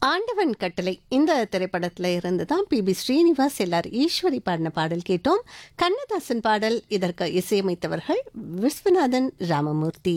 ஆண்டவன் கட்டளை இந்த திரைப்படத்துல இருந்து தான் பி பி ஸ்ரீனிவாஸ் எல்லார் ஈஸ்வரி பாடின பாடல் கேட்டோம் கண்ணதாசன் பாடல் இதற்கு இசையமைத்தவர்கள் விஸ்வநாதன் ராமமூர்த்தி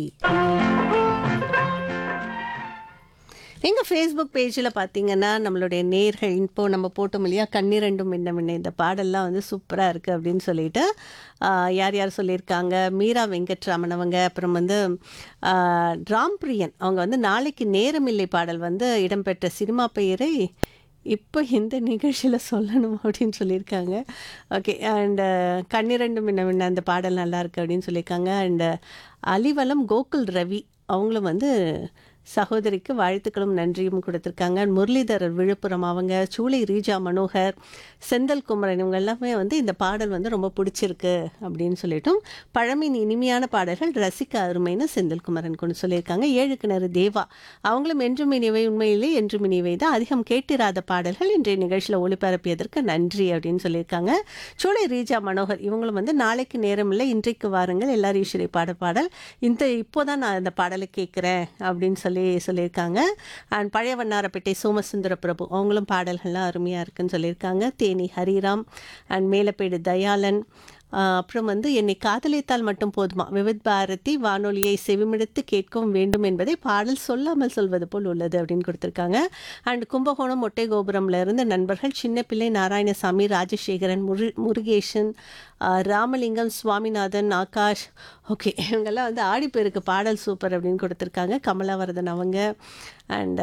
எங்கள் ஃபேஸ்புக் பேஜில் பார்த்தீங்கன்னா நம்மளுடைய நேர்கள் இப்போ நம்ம போட்டோம் இல்லையா கண்ணிரண்டும் மின்ன மின்ன இந்த பாடல்லாம் வந்து சூப்பராக இருக்குது அப்படின்னு சொல்லிட்டு ஆஹ், யார் யார் சொல்லியிருக்காங்க மீரா வெங்கட்ராமன் அவங்க அப்புறம் வந்து ஆஹ், ராம்பிரியன் அவங்க வந்து நாளைக்கு நேரமில்லை பாடல் வந்து இடம்பெற்ற சினிமா பெயரை இப்போ இந்த நிகழ்ச்சியில் சொல்லணும் அப்படின்னு சொல்லியிருக்காங்க ஓகே அண்டு கண்ணிரண்டு மின்ன மின்ன அந்த பாடல் நல்லா இருக்கு அப்படின்னு சொல்லியிருக்காங்க அண்டு அலிவலம் கோகுல் ரவி அவங்களும் வந்து சகோதரிக்கு வாழ்த்துக்களும் நன்றியும் கொடுத்துருக்காங்க முரளிதரர் விழுப்புரம் அவங்க சூளை ரீஜா மனோகர் செந்தல் குமரன் இவங்க எல்லாமே வந்து இந்த பாடல் வந்து ரொம்ப பிடிச்சிருக்கு அப்படின்னு சொல்லிட்டும் பழமின் இனிமையான பாடல்கள் ரசிக்க அருமைன்னு செந்தில் குமரன் கொண்டு சொல்லியிருக்காங்க ஏழு கிணறு தேவா அவங்களும் என்றும் இனிவை உண்மையிலே என்றும் இனிவை தான் அதிகம் கேட்டிராத பாடல்கள் இன்றைய நிகழ்ச்சியில் ஒளிபரப்பியதற்கு நன்றி அப்படின்னு சொல்லியிருக்காங்க சூளை ரீஜா மனோகர் இவங்களும் வந்து நாளைக்கு நேரமில்லை இன்றைக்கு வாருங்கள் எல்லாரும் ஈஸ்வரி பாட பாடல் இந்த இப்போதான் நான் இந்த பாடலை கேட்குறேன் அப்படின்னு சொல்லி சொல்லியிருக்காங்க அண்ட் பழைய வண்ணாரப்பேட்டை சோமசுந்தர பிரபு அவங்களும் பாடல்கள்லாம் அருமையாக இருக்குன்னு சொல்லியிருக்காங்க தேனி ஹரிராம் அண்ட் மேலப்பேடு தயாளன் ஆஹ் அப்புறம் வந்து என்னை காதலித்தால் மட்டும் போதுமா விவித் பாரதி வானொலியை செவிமிடுத்து கேட்கவும் வேண்டும் என்பதை பாடல் சொல்லாமல் சொல்வது போல் உள்ளது அப்படின்னு கொடுத்துருக்காங்க அண்ட் கும்பகோணம் மொட்டை கோபுரம்ல இருந்து நண்பர்கள் சின்ன பிள்ளை நாராயணசாமி ராஜசேகரன் முரு முருகேசன் ஆஹ் ராமலிங்கம் சுவாமிநாதன் ஆகாஷ் ஓகே இவங்கெல்லாம் வந்து ஆடிப்பேருக்கு பாடல் சூப்பர் அப்படின்னு கொடுத்துருக்காங்க கமலாவரதன் அவங்க அண்ட்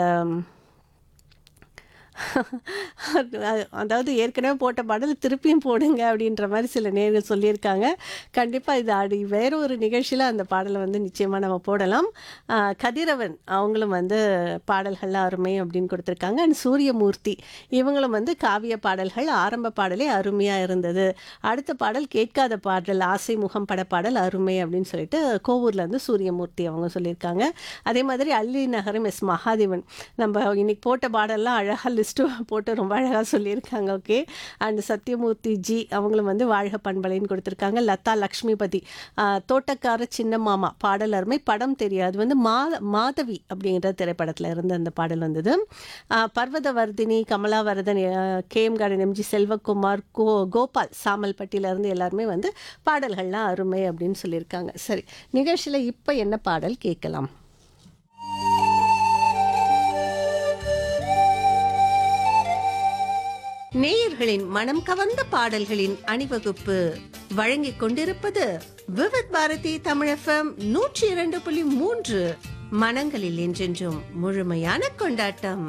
அதாவது ஏற்கனவே போட்ட பாடல் திருப்பியும் போடுங்க அப்படின்ற மாதிரி சில நேர்கள் சொல்லியிருக்காங்க கண்டிப்பாக இது ஆடி வேற ஒரு நிகழ்ச்சியில் அந்த பாடலை வந்து நிச்சயமாக நம்ம போடலாம் ஆஹ் கதிரவன் அவங்களும் வந்து பாடல்கள்லாம் அருமை அப்படின்னு கொடுத்துருக்காங்க அண்ட் சூரியமூர்த்தி இவங்களும் வந்து காவிய பாடல்கள் ஆரம்ப பாடலே அருமையாக இருந்தது அடுத்த பாடல் கேட்காத பாடல் ஆசை முகம் பட பாடல் அருமை அப்படின்னு சொல்லிட்டு கோவூர்ல இருந்து சூரியமூர்த்தி அவங்க சொல்லியிருக்காங்க அதே மாதிரி அள்ளி நகரம் எஸ் மகாதேவன் நம்ம இன்னைக்கு போட்ட பாடல்லாம் அழகாக லிஸ்ட்டு போட்டு ரொம்ப அழகாக சொல்லியிருக்காங்க ஓகே அண்ட் சத்யமூர்த்தி ஜி அவங்களும் வந்து வாழ்க பண்பலைன்னு கொடுத்துருக்காங்க லதா லக்ஷ்மிபதி ஆஹ், தோட்டக்கார சின்ன மாமா பாடல் அருமை படம் தெரியாது வந்து மாத மாதவி அப்படிங்கிற திரைப்படத்தில் இருந்து அந்த பாடல் வந்தது ஆஹ், பர்வதவர்தினி கமலாவரதன் ஆஹ், K M garden MG Selvakumar கோ கோபால் சாமல்பட்டியில இருந்து எல்லாருமே வந்து பாடல்கள்லாம் அருமை அப்படின்னு சொல்லியிருக்காங்க சரி நிகழ்ச்சியில் இப்போ என்ன பாடல் கேட்கலாம் நேயர்களின் மனம் கவர்ந்த பாடல்களின் அணிவகுப்பு வழங்கிக் கொண்டிருப்பது விவித் பாரதி தமிழகம் நூற்றி இரண்டு புள்ளி மூன்று மனங்களில் என்றென்றும் முழுமையான கொண்டாட்டம்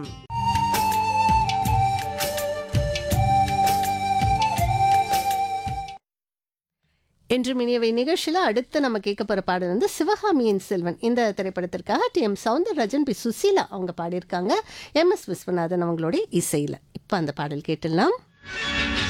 என்று இனியவை நிகழ்ச்சியில் அடுத்து நம்ம கேட்க போகிற பாடல் வந்து சிவகாமியின் செல்வன் இந்த திரைப்படத்திற்காக T M Soundararajan P Susheela அவங்க பாடியிருக்காங்க எம் எஸ் விஸ்வநாதன் அவங்களுடைய இசையில் இப்போ அந்த பாடல் கேட்டுடலாம்